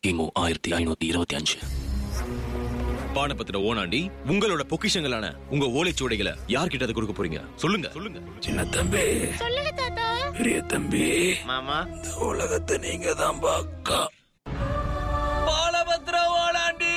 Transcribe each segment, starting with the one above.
கிமு ஆயிரத்தி ஐநூத்தி இருபத்தி அஞ்சு பானபத்திர ஓனாண்டி உங்களோட பொக்கிஷங்களான உங்க ஓலைச்சுவடைகளை யார்கிட்ட அதை கொடுக்க போறீங்க சொல்லுங்க சொல்லுங்க சின்ன தம்பி சொல்லுங்க தாத்தா பெரிய தம்பி மாமா இந்த உலகத்தை நீங்க தான் பாக்கா பாலபத்திர ஓனாண்டி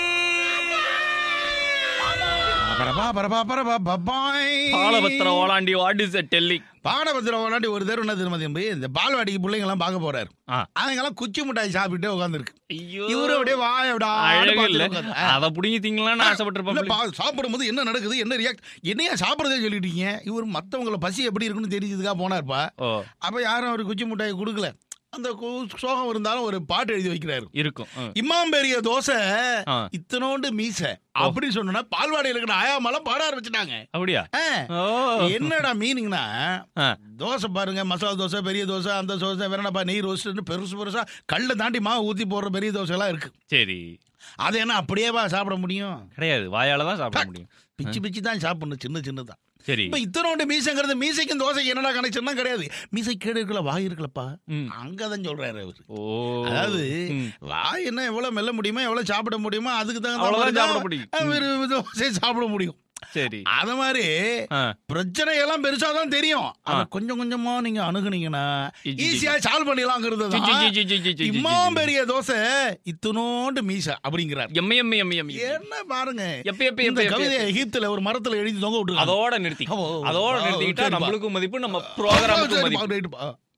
பரபா பரபா பரபா பப்பாய் பாலபத்திர ஓலாண்டி வாட் இஸ் டெல்லிங் பாடபத்திர ஓலாண்டி ஒரு தேர்வு என்ன திரும்ப தம்பி இந்த பால்வாடிக்கு பிள்ளைங்க எல்லாம் பார்க்க போறாரு ஆ. அதுங்கெல்லாம் குச்சி மிட்டாய் சாப்பிட்டு உட்காந்துருக்கு ஐயோ இவரு அப்படியே வாய அழகு இல்ல விடா அத புடிங்கி திங்கலாம்னு ஆசைப்பட்டிருப்பேன் சாப்பிடும்போது என்ன நடக்குது என்ன ரியாக்ட் என்னையா சாப்பிடுறதே சொல்லிட்டீங்க இவர் மத்தவங்கள பசி எப்படி இருக்குன்னு தெரிஞ்சதுக்காக போனார்ப்பா ஓ அப்ப யாரும் அவர் குச்சி மிட்டாய் கொடுக்கல அந்த கு- சோகம் இருந்தாலும் ஒரு பாட்டு எழுதி வைக்கிறாரு இருக்கும் ஆ. இம்மாம் பெரிய தோசை ஆ. இத்தனோண்டு மீசை அப்படி சொன்னா பால்வாடியில் இருக்கிற ஆயாமெல்லாம் பாட ஆரம்பிச்சிட்டாங்க அப்படியா ஆ. ஓ என்னடா மீனிங்னா ஆ. தோசை பாருங்க மசாலா தோசை பெரிய தோசை அந்த தோசை வேறனப்பா நெய் ரோஸ்ட்னு பெருசு பெருசா கல்ல தாண்டி மாவு ஊத்தி போடுற பெரிய தோசை எல்லாம் இருக்கு சரி அது என்ன அப்படியேவா சாப்பிட முடியும் கிடையாது வாயால தான் சாப்பிட முடியும் பிச்சு பிச்சு தான் சாப்பிடணும் சின்ன சின்னதான் சரி இப்ப இத்தனோண்டு மீசைங்கிறது மீசைக்கும் தோசைக்கு என்னடா கனெக்ஷன் கிடையாது மீசை கேடு இருக்கல வாய் இருக்கலப்பா ம். அங்கதான் சொல்றாரு அவரு ஓ அதாவது ம். வாய் என்ன எவ்வளவு மெல்ல முடியுமோ எவ்வளவு சாப்பிட முடியுமோ அதுக்கு தகுந்த அவ்வளவுதான் மாதிரி சாப்பிட தான் முடியும். அவரு தோசை சாப்பிட முடியும் சரி அத மாதிரி ஆ. பிரச்சனை எல்லாம் பெருசா தான் தெரியும் அத கொஞ்சம் கொஞ்சமா நீங்க அணுகுனீங்கன்னா ஜி, ஜி, ஈஸியா சால்வ் பண்ணிடலாங்கிறது ஜி, ஜி, ஜி, ஜி, ஜி, ஜி, ஜி, ஜி, இம்மா ஜி. பெரிய தோசை இத்தனோண்டு மீச அப்படிங்கிறார் எம்மி எம்மி எம்மி எம்மி என்ன பாருங்க எப்ப எப்ப இந்த எப்ப எப்ப கவிதையை எகிப்துல ஒரு மரத்துல எழுதி தொங்க விட்டுருக்காங்க அதோட நிறுத்தி ஓ, ஓ, அதோட ஓ, நிறுத்திக்கிட்டா சரிப்பா. நம்மளுக்கும் மதிப்பு நம்ம ப்ரோக்ராமுக்கும் சரிப்பா, மதிப்பு ரைட்டுப்பா.